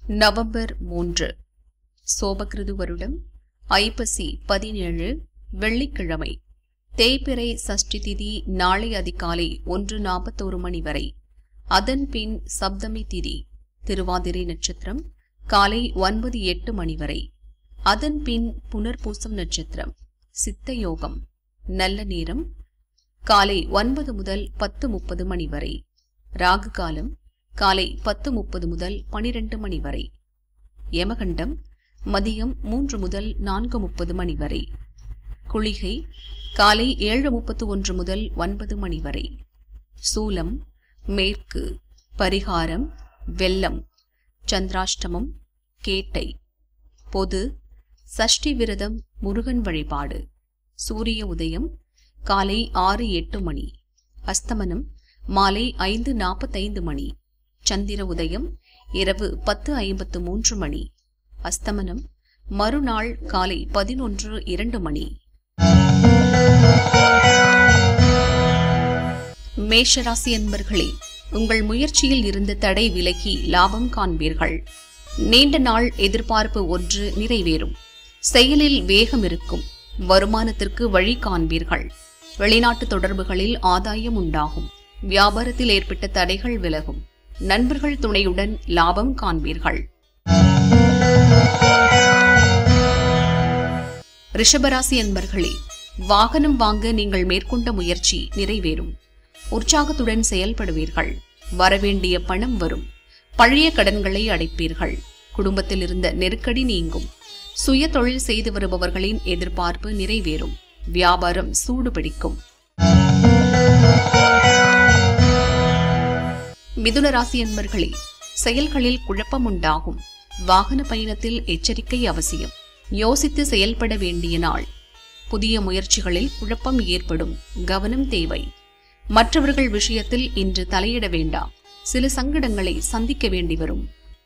November மூன்று சோபகிருது வருடம் ஐப்பசி பதினேழு வெள்ளிக்கிழமை தேய்பிறை சஷ்டி திதி நாளை அதிகாலை ஒன்று நாற்பத்தோரு மணி வரை அதன் பின் சப்தமி திதி திருவாதிரை நட்சத்திரம் காலை ஒன்பது எட்டு மணி வரை அதன் பின் புனர்பூசம் நட்சத்திரம் சித்த யோகம் நல்ல நேரம் காலை ஒன்பது முதல் பத்து முப்பது மணி வரை ராகு காலம் காலை பத்து முப்பது முதல் பனிரெண்டு மணி வரை யமகண்டம் மதியம் மூன்று முதல் நான்கு முப்பது மணி வரை குளிகை காலை ஏழு முப்பத்து ஒன்று முதல் ஒன்பது மணி வரை சூலம் மேற்கு பரிகாரம் வெள்ளம் சந்திராஷ்டமம் கேட்டை பொது சஷ்டி விரதம் முருகன் வழிபாடு சூரிய உதயம் காலை ஆறு எட்டு மணி அஸ்தமனம் மாலை ஐந்து நாற்பத்தைந்து மணி சந்திர உதயம் இரவு பத்து ஐம்பத்து மூன்று மணி அஸ்தமனம் மறுநாள் காலை பதினொன்று இரண்டு மணி மேஷராசி என்பர்களே உங்கள் முயற்சியில் இருந்த தடை விலகி லாபம் காண்பீர்கள் நீண்ட நாள் எதிர்பார்ப்பு ஒன்று நிறைவேறும் செயலில் வேகம் இருக்கும் வருமானத்திற்கு வழி காண்பீர்கள் வெளிநாட்டு தொடர்புகளில் ஆதாயம் உண்டாகும் வியாபாரத்தில் ஏற்பட்ட தடைகள் விலகும் நண்பர்கள் துணையுடன் லாபம் காண்பீர்கள் ரிஷபராசி என்பர்களே வாகனம் வாங்க நீங்கள் மேற்கொண்ட முயற்சி நிறைவேறும் உற்சாகத்துடன் செயல்படுவீர்கள் வரவேண்டிய பணம் வரும் பழைய கடன்களை அடைப்பீர்கள் குடும்பத்தில் இருந்த நெருக்கடி நீங்கும் சுய தொழில் செய்து வருபவர்களின் எதிர்பார்ப்பு நிறைவேறும் வியாபாரம் சூடு பிடிக்கும் மிதுன ராசி என்பர்களே செயல்களில் குழப்பம் உண்டாகும் வாகன பயணத்தில் எச்சரிக்கை அவசியம் யோசித்து செயல்பட வேண்டிய நாள் புதிய முயற்சிகளில் குழப்பம் ஏற்படும் கவனம் தேவை மற்றவர்கள் விஷயத்தில் இன்று தலையிட வேண்டாம் சில சங்கடங்களை சந்திக்க வேண்டி வரும்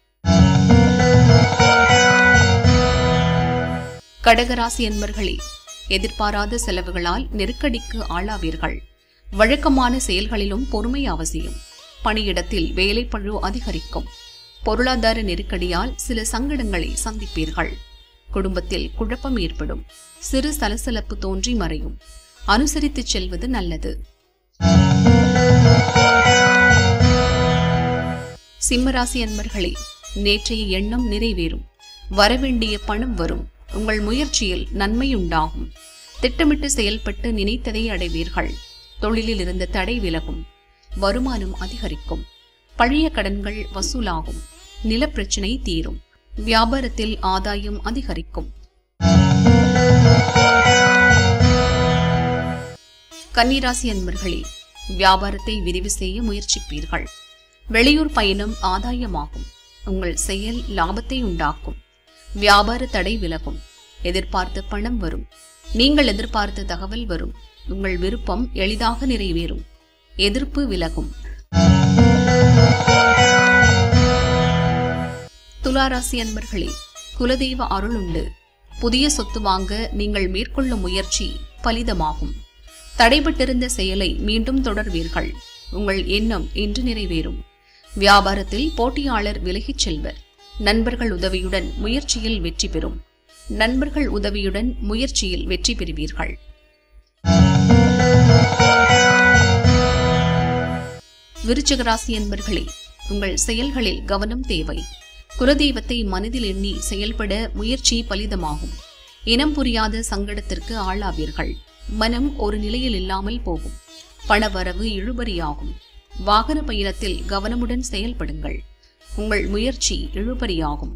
கடகராசி என்பர்களே எதிர்பாராத செலவுகளால் நெருக்கடிக்கு ஆளாவீர்கள் வழக்கமான செயல்களிலும் பொறுமை அவசியம் பணியிடத்தில் வேலைப்பழு அதிகரிக்கும் பொருளாதார நெருக்கடியால் சில சங்கடங்களை சந்திப்பீர்கள் குடும்பத்தில் குழப்பம் ஏற்படும் சிறு சலசலப்பு தோன்றி மறையும் அனுசரித்துச் செல்வது நல்லது சிம்மராசி அன்பர்களே நேற்றைய எண்ணம் நிறைவேறும் வரவேண்டிய பணம் வரும் உங்கள் முயற்சியில் நன்மையுண்டாகும் திட்டமிட்டு செயல்பட்டு நினைத்ததை அடைவீர்கள் தொழிலில் இருந்த தடை விலகும் வருமானம் அதிகரிக்கும் பழைய கடன்கள் வசூலாகும் நிலப்பிரச்சினை தீரும் வியாபாரத்தில் ஆதாயம் அதிகரிக்கும் கன்னிராசி அன்பர்களே வியாபாரத்தை விரிவு செய்ய முயற்சிப்பீர்கள் வெளியூர் பயணம் ஆதாயமாகும் உங்கள் செயல் லாபத்தை உண்டாக்கும் வியாபார தடை விலகும் எதிர்பார்த்த பணம் வரும் நீங்கள் எதிர்பார்த்த தகவல் வரும் உங்கள் விருப்பம் எளிதாக நிறைவேறும் எதிர்ப்பு விலகும் துளாராசி அன்பர்களே குலதெய்வ அருள் உண்டு புதிய சொத்து வாங்க நீங்கள் மேற்கொள்ளும் முயற்சி பலிதமாகும் தடைபட்டிருந்த செயலை மீண்டும் தொடர்வீர்கள் உங்கள் எண்ணம் இன்று நிறைவேறும் வியாபாரத்தில் போட்டியாளர் விலகிச் செல்வர் நண்பர்கள் உதவியுடன் முயற்சியில் வெற்றி பெறும் நண்பர்கள் உதவியுடன் முயற்சியில் வெற்றி பெறுவீர்கள் விருச்சக ராசி என்பர்களே உங்கள் செயல்களில் கவனம் தேவை குலதெய்வத்தை மனதில் எண்ணி செயல்பட முயற்சி பலிதமாகும் இனம் புரியாத சங்கடத்திற்கு ஆளாவீர்கள் மனம் ஒரு நிலையில் இல்லாமல் போகும் பணவரவு இழுபறியாகும் வாகன பயணத்தில் கவனமுடன் செயல்படுங்கள் உங்கள் முயற்சி இழுபறியாகும்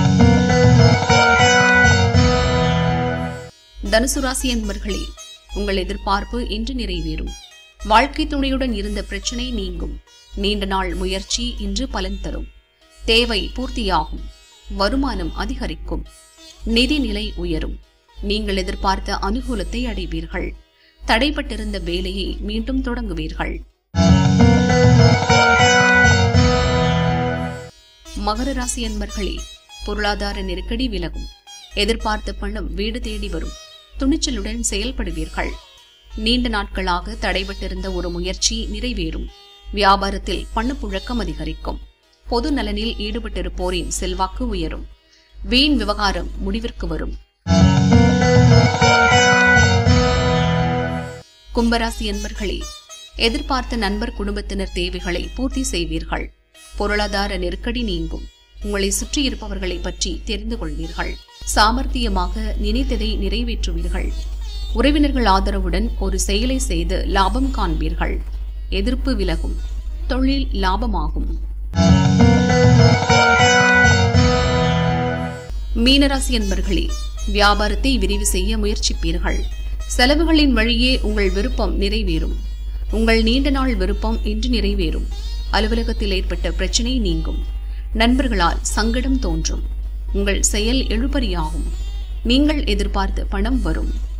தனுசு ராசி என்பர்களே உங்கள் எதிர்பார்ப்பு இன்று நிறைவேறும் வாழ்க்கை துணையுடன் இருந்த பிரச்சனை நீங்கும் நீண்ட நாள் முயற்சி இன்று பலன் தரும் தேவை பூர்த்தியாகும் வருமானம் அதிகரிக்கும் நிதி நிலை உயரும் நீங்கள் எதிர்பார்த்த அனுகூலத்தை அடைவீர்கள் தடைப்பட்டிருந்த வேலையை மீண்டும் தொடங்குவீர்கள் மகர ராசி அன்பர்களே பொருளாதார நெருக்கடி விலகும் எதிர்பார்த்த பணம் வீடு தேடி வரும் துணிச்சலுடன் செயல்படுவீர்கள் நீண்ட நாட்களாக தடைபட்டிருந்த ஒரு முயற்சி நிறைவேறும் வியாபாரத்தில் பணப்புழக்கம் அதிகரிக்கும் பொது நலனில் ஈடுபட்டிருப்போரின் செல்வாக்கு உயரும் வீண் விவகாரம் முடிவிற்கு வரும் கும்பராசி அன்பர்களே எதிர்பார்த்த நண்பர் குடும்பத்தினர் தேவைகளை பூர்த்தி செய்வீர்கள் பொருளாதார நெருக்கடி நீங்கும் உங்களை சுற்றி இருப்பவர்களை பற்றி தெரிந்து கொள்வீர்கள் சாமர்த்தியமாக நினைத்ததை நிறைவேற்றுவீர்கள் உறவினர்கள் ஆதரவுடன் ஒரு செயலை செய்து லாபம் காண்பீர்கள் எதிர்ப்பு விலகும் தொழில் லாபமாகும் மீனராசி என்பர்களே வியாபாரத்தை விரிவு செய்ய முயற்சிப்பீர்கள் செலவுகளின் வழியே உங்கள் விருப்பம் நிறைவேறும் உங்கள் நீண்ட நாள் விருப்பம் இன்று நிறைவேறும் அலுவலகத்தில் ஏற்பட்ட பிரச்சினை நீங்கும் நண்பர்களால் சங்கடம் தோன்றும் உங்கள் செயல் எழுபறியாகும் நீங்கள் எதிர்பார்த்த பணம் வரும்